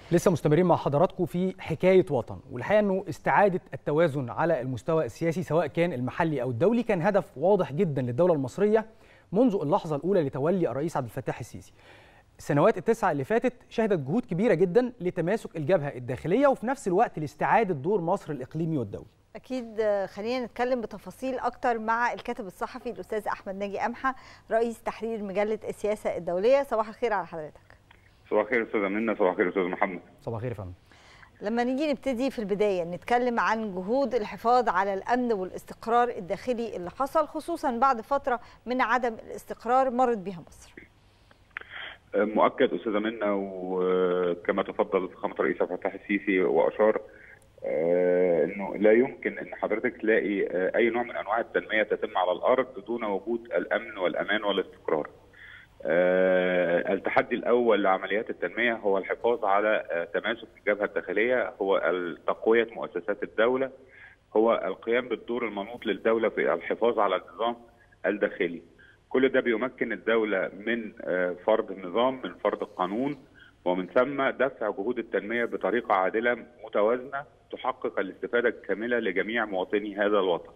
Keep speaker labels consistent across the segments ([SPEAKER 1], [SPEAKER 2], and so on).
[SPEAKER 1] لسه مستمرين مع حضراتكم في حكايه وطن والحقيقه انه استعاده التوازن على المستوى السياسي سواء كان المحلي او الدولي كان هدف واضح جدا للدوله المصريه منذ اللحظه الاولى لتولي الرئيس عبد الفتاح السيسي. السنوات التسعه اللي فاتت شهدت جهود كبيره جدا لتماسك الجبهه الداخليه وفي نفس الوقت لاستعاده دور مصر الاقليمي والدولي.
[SPEAKER 2] اكيد خلينا نتكلم بتفاصيل اكتر مع الكاتب الصحفي الاستاذ احمد ناجي امحى رئيس تحرير مجله السياسه الدوليه صباح الخير على حضرتك.
[SPEAKER 3] صباح الخير استاذ منى صباح الخير استاذ محمد
[SPEAKER 1] صباح الخير يا فندم
[SPEAKER 2] لما نيجي نبتدي في البدايه نتكلم عن جهود الحفاظ على الامن والاستقرار الداخلي اللي حصل خصوصا بعد فتره من عدم الاستقرار مرت بها مصر
[SPEAKER 3] مؤكد استاذه منى وكما تفضل فخامه الرئيس عبد الفتاح السيسي واشار انه لا يمكن ان حضرتك تلاقي اي نوع من انواع التنميه تتم على الارض دون وجود الامن والامان والاستقرار. أه التحدي الاول لعمليات التنميه هو الحفاظ على أه تماسك الجبهه الداخليه هو تقويه مؤسسات الدوله هو القيام بالدور المنوط للدوله في الحفاظ على النظام الداخلي كل ده بيمكن الدوله من أه فرض النظام من فرض القانون ومن ثم دفع جهود التنميه بطريقه عادله متوازنه تحقق الاستفاده الكامله لجميع مواطني هذا الوطن.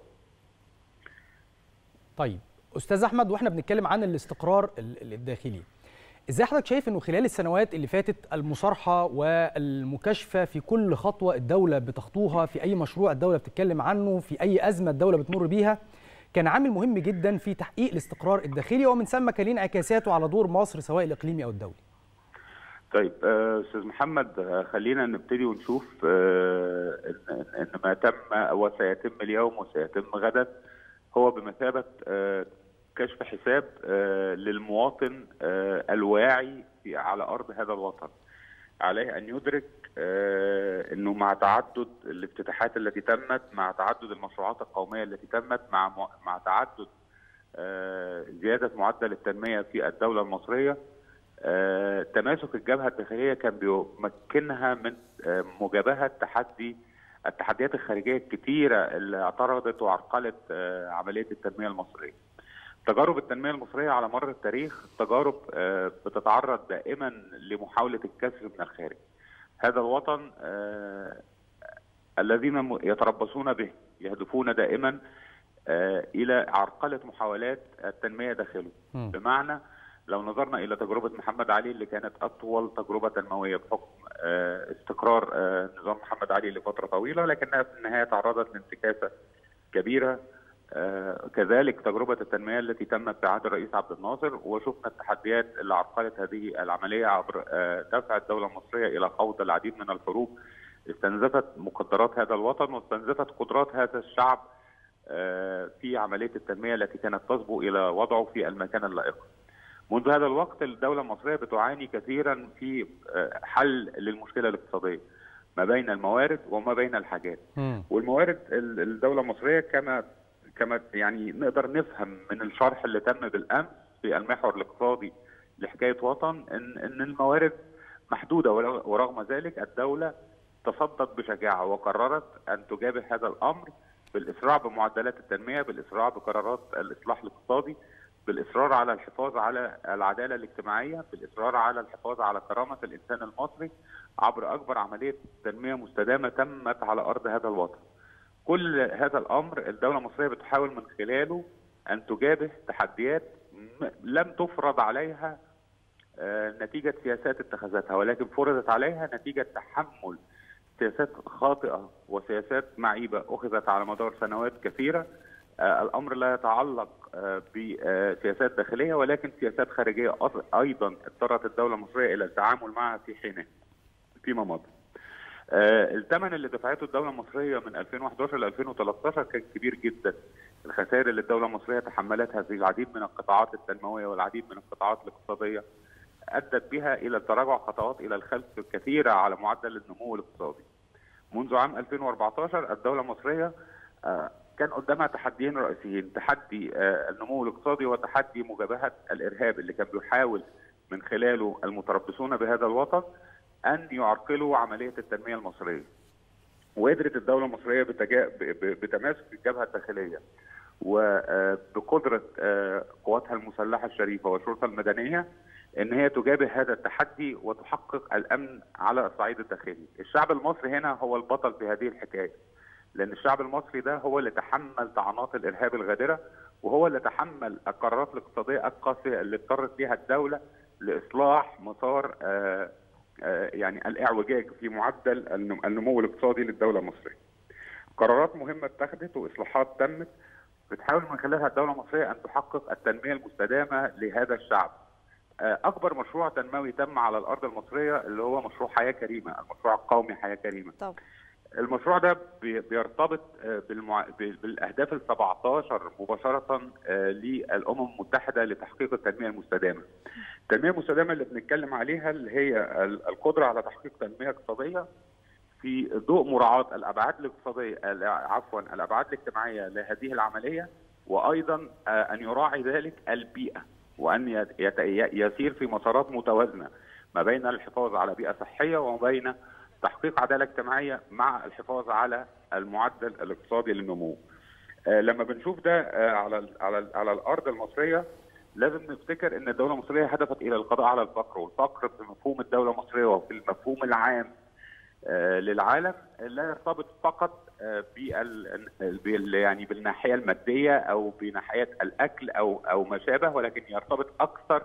[SPEAKER 1] طيب استاذ احمد واحنا بنتكلم عن الاستقرار الداخلي ازاي حضرتك شايف انه خلال السنوات اللي فاتت المصارحه والمكاشفه في كل خطوه الدوله بتخطوها في اي مشروع الدوله بتتكلم عنه في اي ازمه الدوله بتمر بيها كان عامل مهم جدا في تحقيق الاستقرار الداخلي ومن ثم كان ليه انعكاساته على دور مصر سواء الاقليمي او الدولي
[SPEAKER 3] طيب استاذ محمد خلينا نبتدي ونشوف ان ما تم وسيتم اليوم وسيتم غدا هو بمثابه كشف حساب للمواطن الواعي على ارض هذا الوطن. عليه ان يدرك انه مع تعدد الافتتاحات التي تمت، مع تعدد المشروعات القوميه التي تمت، مع مع تعدد زياده معدل التنميه في الدوله المصريه تماسك الجبهه الداخليه كان بيمكنها من مجابهه تحدي التحديات الخارجيه الكثيره اللي اعترضت وعرقلت عمليه التنميه المصريه. تجارب التنميه المصريه على مر التاريخ تجارب بتتعرض دائما لمحاوله الكسر من الخارج. هذا الوطن الذين يتربصون به يهدفون دائما الى عرقله محاولات التنميه داخله بمعنى لو نظرنا الى تجربه محمد علي اللي كانت اطول تجربه تنمويه بحكم استقرار نظام محمد علي لفتره طويله لكنها في النهايه تعرضت لانتكاسه كبيره كذلك تجربه التنميه التي تمت في عهد الرئيس عبد الناصر وشفنا التحديات اللي عرقلت هذه العمليه عبر دفع الدوله المصريه الى خوض العديد من الحروب استنزفت مقدرات هذا الوطن واستنزفت قدرات هذا الشعب في عمليه التنميه التي كانت تصبو الى وضعه في المكان اللائق. منذ هذا الوقت الدولة المصرية بتعاني كثيرا في حل للمشكلة الاقتصادية ما بين الموارد وما بين الحاجات م. والموارد الدولة المصرية كما كما يعني نقدر نفهم من الشرح اللي تم بالأمس في المحور الاقتصادي لحكاية وطن إن, إن الموارد محدودة ورغم ذلك الدولة تصدت بشجاعة وقررت أن تجابه هذا الأمر بالإسراع بمعدلات التنمية بالإسراع بقرارات الإصلاح الاقتصادي بالاصرار على الحفاظ على العداله الاجتماعيه، بالاصرار على الحفاظ على كرامه الانسان المصري عبر اكبر عمليه تنميه مستدامه تمت على ارض هذا الوطن. كل هذا الامر الدوله المصريه بتحاول من خلاله ان تجابه تحديات لم تفرض عليها نتيجه سياسات اتخذتها ولكن فرضت عليها نتيجه تحمل سياسات خاطئه وسياسات معيبه اخذت على مدار سنوات كثيره الامر لا يتعلق بسياسات داخليه ولكن سياسات خارجيه ايضا اضطرت الدوله المصريه الى التعامل معها في حينها فيما مضى. الثمن اللي دفعته الدوله المصريه من 2011 ل 2013 كان كبير جدا. الخسائر اللي الدوله المصريه تحملتها في العديد من القطاعات التنمويه والعديد من القطاعات الاقتصاديه ادت بها الى تراجع خطوات الى الخلف كثيره على معدل النمو الاقتصادي. منذ عام 2014 الدوله المصريه كان قدامها تحديين رئيسيين تحدي النمو الاقتصادي وتحدي مجابهه الارهاب اللي كان بيحاول من خلاله المتربصون بهذا الوطن ان يعرقلوا عمليه التنميه المصريه. وقدرت الدوله المصريه بتجا... بتماسك الجبهه الداخليه وبقدره قواتها المسلحه الشريفه والشرطه المدنيه ان هي تجابه هذا التحدي وتحقق الامن على الصعيد الداخلي. الشعب المصري هنا هو البطل في هذه الحكايه. لان الشعب المصري ده هو اللي تحمل طعنات الارهاب الغادره وهو اللي تحمل القرارات الاقتصاديه القاسيه اللي اضطرت بها الدوله لاصلاح مسار آآ آآ يعني الاعوجاج في معدل النمو الاقتصادي للدوله المصريه. قرارات مهمه اتخذت واصلاحات تمت بتحاول من خلالها الدوله المصريه ان تحقق التنميه المستدامه لهذا الشعب. اكبر مشروع تنموي تم على الارض المصريه اللي هو مشروع حياه كريمه، المشروع القومي حياه كريمه.
[SPEAKER 2] طب.
[SPEAKER 3] المشروع ده بيرتبط بالمع... بالاهداف ال 17 مباشره للامم المتحده لتحقيق التنميه المستدامه. التنميه المستدامه اللي بنتكلم عليها اللي هي القدره على تحقيق تنميه اقتصاديه في ضوء مراعاه الابعاد الاقتصاديه عفوا الابعاد الاجتماعيه لهذه العمليه وايضا ان يراعي ذلك البيئه وان يسير في مسارات متوازنه ما بين الحفاظ على بيئه صحيه وما بين تحقيق عداله اجتماعيه مع الحفاظ على المعدل الاقتصادي للنمو. آه لما بنشوف ده آه على على على الارض المصريه لازم نفتكر ان الدوله المصريه هدفت الى القضاء على الفقر والفقر في مفهوم الدوله المصريه وفي المفهوم العام آه للعالم لا يرتبط فقط بال يعني بالناحيه الماديه او بناحيه الاكل او او ما شابه ولكن يرتبط اكثر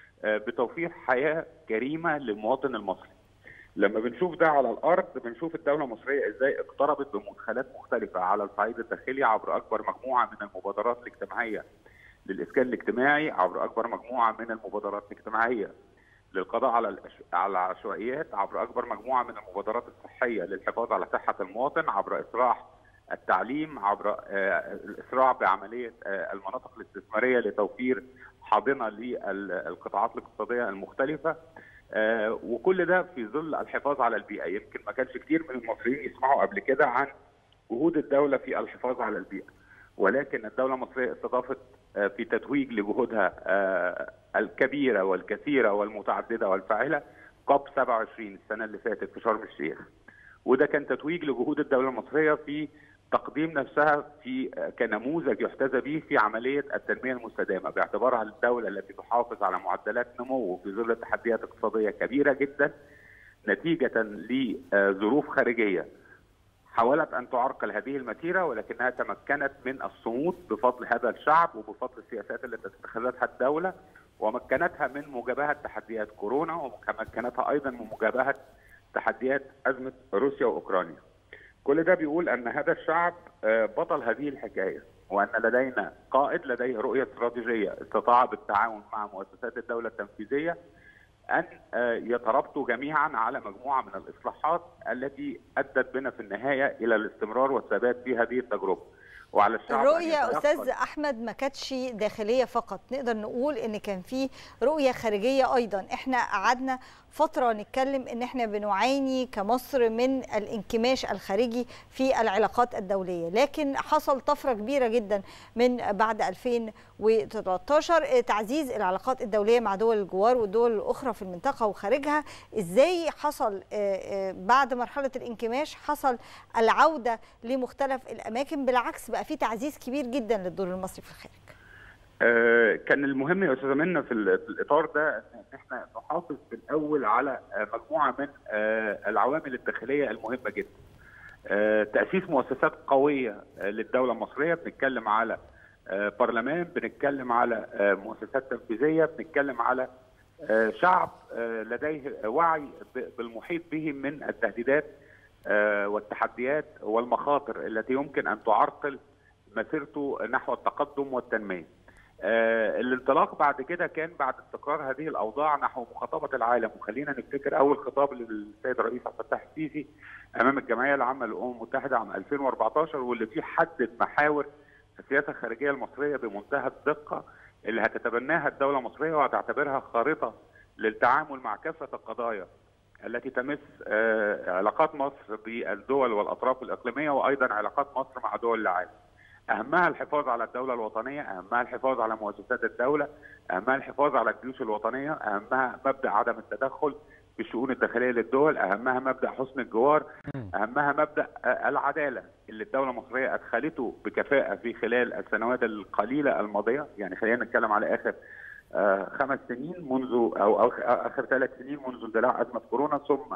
[SPEAKER 3] بتوفير حياه كريمه للمواطن المصري. لما بنشوف ده على الارض بنشوف الدوله المصريه ازاي اقتربت بمدخلات مختلفة على الصعيد الداخلي عبر اكبر مجموعه من المبادرات الاجتماعيه للاسكان الاجتماعي عبر اكبر مجموعه من المبادرات الاجتماعيه للقضاء على على العشوائيات عبر اكبر مجموعه من المبادرات الصحيه للحفاظ على صحه المواطن عبر اسراع التعليم عبر الاسراع بعمليه المناطق الاستثماريه لتوفير حاضنه للقطاعات الاقتصاديه المختلفه آه وكل ده في ظل الحفاظ على البيئه يمكن ما كانش كتير من المصريين يسمعوا قبل كده عن جهود الدوله في الحفاظ على البيئه ولكن الدوله المصريه استضافت آه في تتويج لجهودها آه الكبيره والكثيره والمتعدده والفاعله كوب 27 السنه اللي فاتت في شرم الشيخ وده كان تتويج لجهود الدوله المصريه في تقديم نفسها في كنموذج يحتذى به في عمليه التنميه المستدامه باعتبارها الدوله التي تحافظ على معدلات نمو في ظل تحديات اقتصاديه كبيره جدا نتيجه لظروف خارجيه حاولت ان تعرقل هذه المسيره ولكنها تمكنت من الصمود بفضل هذا الشعب وبفضل السياسات التي اتخذتها الدوله ومكنتها من مجابهه تحديات كورونا ومكنتها ايضا من مجابهه تحديات ازمه روسيا واوكرانيا. كل ده بيقول ان هذا الشعب بطل هذه الحكايه وان لدينا قائد لديه رؤيه استراتيجيه استطاع بالتعاون مع مؤسسات الدوله التنفيذيه ان يترابطوا جميعا على مجموعه من الاصلاحات التي ادت بنا في النهايه الى الاستمرار والثبات في هذه التجربه.
[SPEAKER 2] وعلى الشعب الرؤيه استاذ احمد ما كانتش داخليه فقط نقدر نقول ان كان في رؤيه خارجيه ايضا احنا قعدنا فتره نتكلم ان احنا بنعاني كمصر من الانكماش الخارجي في العلاقات الدوليه لكن حصل طفره كبيره جدا من بعد 2013 تعزيز العلاقات الدوليه مع دول الجوار والدول الاخرى في المنطقه وخارجها ازاي حصل بعد مرحله الانكماش حصل العوده لمختلف الاماكن بالعكس بقى في تعزيز كبير جدا للدور المصري في الخارج
[SPEAKER 3] كان المهم يا استاذه منى في الاطار ده ان احنا نحافظ في الاول على مجموعه من العوامل الداخليه المهمه جدا. تاسيس مؤسسات قويه للدوله المصريه بنتكلم على برلمان بنتكلم على مؤسسات تنفيذيه بنتكلم على شعب لديه وعي بالمحيط به من التهديدات والتحديات والمخاطر التي يمكن ان تعرقل مسيرته نحو التقدم والتنميه. آه الانطلاق بعد كده كان بعد استقرار هذه الاوضاع نحو مخاطبه العالم وخلينا نفتكر اول خطاب للسيد الرئيس عبد الفتاح السيسي امام الجمعيه العامه للامم المتحده عام 2014 واللي فيه حدد محاور السياسه الخارجيه المصريه بمنتهى الدقه اللي هتتبناها الدوله المصريه وهتعتبرها خارطه للتعامل مع كافه القضايا التي تمس آه علاقات مصر بالدول والاطراف الاقليميه وايضا علاقات مصر مع دول العالم. اهمها الحفاظ على الدوله الوطنيه، اهمها الحفاظ على مؤسسات الدوله، اهمها الحفاظ على الجيوش الوطنيه، اهمها مبدا عدم التدخل في الشؤون الداخليه للدول، اهمها مبدا حسن الجوار، اهمها مبدا العداله اللي الدوله المصريه ادخلته بكفاءه في خلال السنوات القليله الماضيه، يعني خلينا نتكلم على اخر خمس سنين منذ او اخر ثلاث سنين منذ اندلاع ازمه كورونا ثم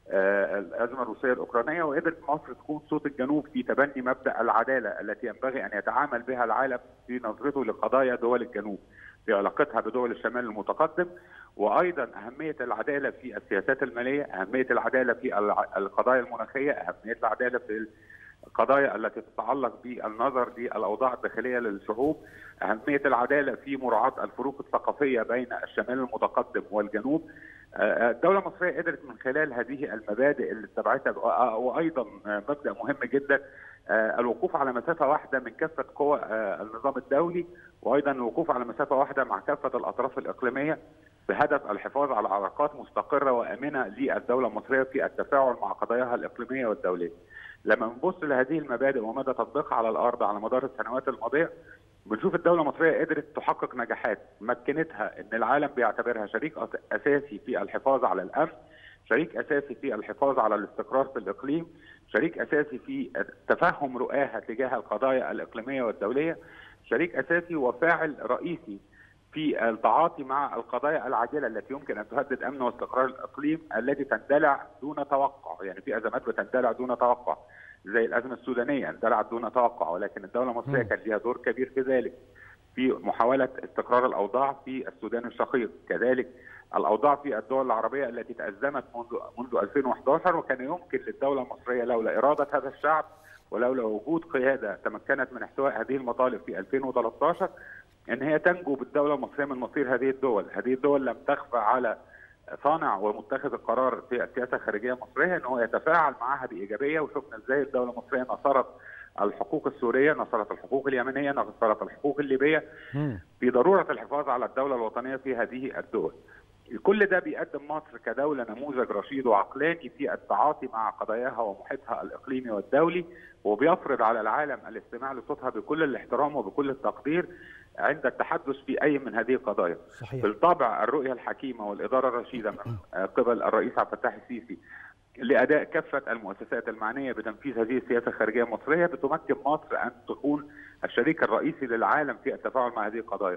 [SPEAKER 3] الازمه الروسيه الاوكرانيه وقدرت مصر تكون صوت الجنوب في تبني مبدا العداله التي ينبغي ان يتعامل بها العالم في نظرته لقضايا دول الجنوب في علاقتها بدول الشمال المتقدم وايضا اهميه العداله في السياسات الماليه، اهميه العداله في القضايا المناخيه، اهميه العداله في القضايا التي تتعلق بالنظر للاوضاع الداخليه للشعوب، اهميه العداله في مراعاه الفروق الثقافيه بين الشمال المتقدم والجنوب. الدوله المصريه قدرت من خلال هذه المبادئ اللي اتبعتها وايضا مبدا مهم جدا الوقوف على مسافه واحده من كافه قوى النظام الدولي وايضا الوقوف على مسافه واحده مع كافه الاطراف الاقليميه بهدف الحفاظ على علاقات مستقره وامنه للدوله المصريه في التفاعل مع قضاياها الاقليميه والدوليه. لما نبص لهذه المبادئ ومدى تطبيقها على الارض على مدار السنوات الماضيه بنشوف الدولة المصرية قدرت تحقق نجاحات مكنتها ان العالم بيعتبرها شريك اساسي في الحفاظ على الامن، شريك اساسي في الحفاظ على الاستقرار في الاقليم، شريك اساسي في تفهم رؤاها تجاه القضايا الاقليميه والدوليه، شريك اساسي وفاعل رئيسي في التعاطي مع القضايا العاجله التي يمكن ان تهدد امن واستقرار الاقليم التي تندلع دون توقع، يعني في ازمات بتندلع دون توقع. زي الازمه السودانيه اندلعت دون توقع ولكن الدوله المصريه كان لها دور كبير في ذلك في محاوله استقرار الاوضاع في السودان الشقيق كذلك الاوضاع في الدول العربيه التي تازمت منذ منذ 2011 وكان يمكن للدوله المصريه لولا اراده هذا الشعب ولولا وجود قياده تمكنت من احتواء هذه المطالب في 2013 ان هي تنجو بالدوله المصريه من مصير هذه الدول، هذه الدول لم تخفى على صانع ومتخذ القرار في السياسه الخارجيه المصريه ان هو يتفاعل معها بايجابيه وشفنا ازاي الدوله المصريه نصرت الحقوق السوريه، نصرت الحقوق اليمنيه، نصرت الحقوق الليبيه في ضروره الحفاظ على الدوله الوطنيه في هذه الدول. كل ده بيقدم مصر كدوله نموذج رشيد وعقلاني في التعاطي مع قضاياها ومحيطها الاقليمي والدولي وبيفرض على العالم الاستماع لصوتها بكل الاحترام وبكل التقدير عند التحدث في اي من هذه القضايا.
[SPEAKER 1] صحيح.
[SPEAKER 3] بالطبع الرؤيه الحكيمه والاداره الرشيده من قبل الرئيس عبد الفتاح السيسي لاداء كافه المؤسسات المعنيه بتنفيذ هذه السياسه الخارجيه المصريه بتمكن مصر ان تكون الشريك الرئيسي للعالم في التفاعل مع هذه القضايا.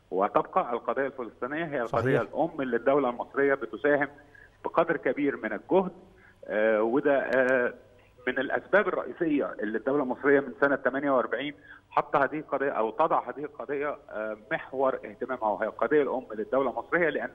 [SPEAKER 3] وتبقى القضيه الفلسطينيه هي القضيه الام اللي الدوله المصريه بتساهم بقدر كبير من الجهد آه وده آه من الاسباب الرئيسيه اللي الدوله المصريه من سنه 48 حط هذه القضيه او تضع هذه القضيه آه محور اهتمامها وهي القضيه الام للدوله المصريه لان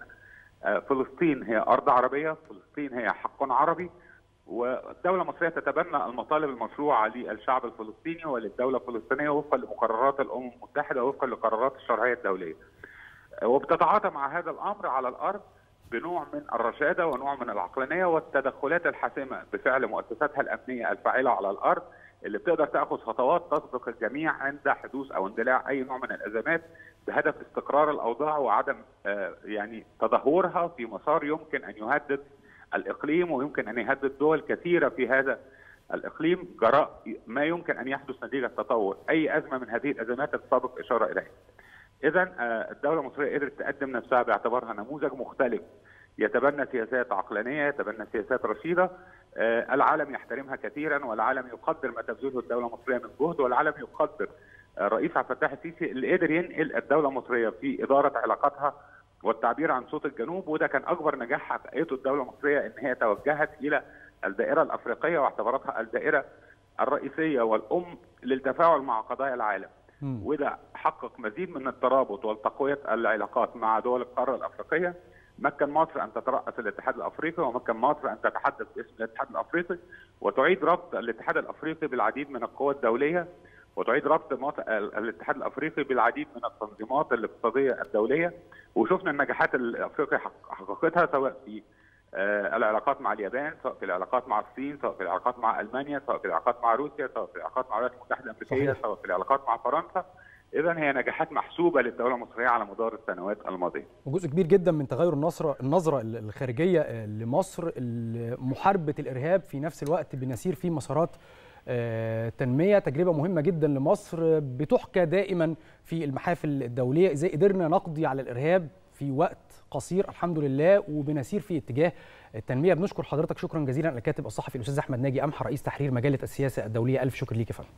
[SPEAKER 3] فلسطين هي ارض عربيه، فلسطين هي حق عربي والدوله المصريه تتبنى المطالب المشروعه للشعب الفلسطيني وللدوله الفلسطينيه وفقا لمقررات الامم المتحده وفقا لقرارات الشرعيه الدوليه. وبتتعاطى مع هذا الامر على الارض بنوع من الرشاده ونوع من العقلانيه والتدخلات الحاسمه بفعل مؤسساتها الامنيه الفاعله على الارض اللي بتقدر تاخذ خطوات تسبق الجميع عند حدوث او اندلاع اي نوع من الازمات بهدف استقرار الاوضاع وعدم يعني تدهورها في مسار يمكن ان يهدد الاقليم ويمكن ان يهدد دول كثيره في هذا الاقليم جراء ما يمكن ان يحدث نتيجه تطور اي ازمه من هذه الازمات السابق اشاره اليها. اذا الدوله المصريه قدرت تقدم نفسها باعتبارها نموذج مختلف يتبنى سياسات عقلانيه، يتبنى سياسات رشيده، العالم يحترمها كثيرا والعالم يقدر ما تبذله الدوله المصريه من جهد والعالم يقدر الرئيس عبد الفتاح السيسي اللي قدر ينقل الدوله المصريه في اداره علاقاتها والتعبير عن صوت الجنوب وده كان اكبر نجاح حققته الدوله المصريه ان هي توجهت الى الدائره الافريقيه واعتبرتها الدائره الرئيسيه والام للتفاعل مع قضايا العالم. م. وده حقق مزيد من الترابط والتقويه العلاقات مع دول القاره الافريقيه مكن مصر ان تترأس الاتحاد الافريقي ومكن مصر ان تتحدث باسم الاتحاد الافريقي وتعيد ربط الاتحاد الافريقي بالعديد من القوى الدوليه وتعيد ربط الاتحاد الافريقي بالعديد من التنظيمات الاقتصاديه الدوليه وشفنا النجاحات اللي افريقيا حققتها سواء في العلاقات مع اليابان سواء في العلاقات مع الصين سواء في العلاقات مع المانيا سواء في العلاقات مع روسيا سواء في العلاقات مع الولايات المتحده الامريكيه سواء في العلاقات مع فرنسا اذا هي نجاحات محسوبه للدوله المصريه على مدار السنوات الماضيه.
[SPEAKER 1] وجزء كبير جدا من تغير النظره النظره الخارجيه لمصر محاربه الارهاب في نفس الوقت بنسير في مسارات تنميه تجربه مهمه جدا لمصر بتحكى دائما في المحافل الدوليه ازاي قدرنا نقضي على الارهاب في وقت قصير الحمد لله وبنسير في اتجاه التنميه بنشكر حضرتك شكرا جزيلا الكاتب الصحفي الاستاذ احمد ناجي امحى رئيس تحرير مجله السياسه الدوليه الف شكر ليك يا فندم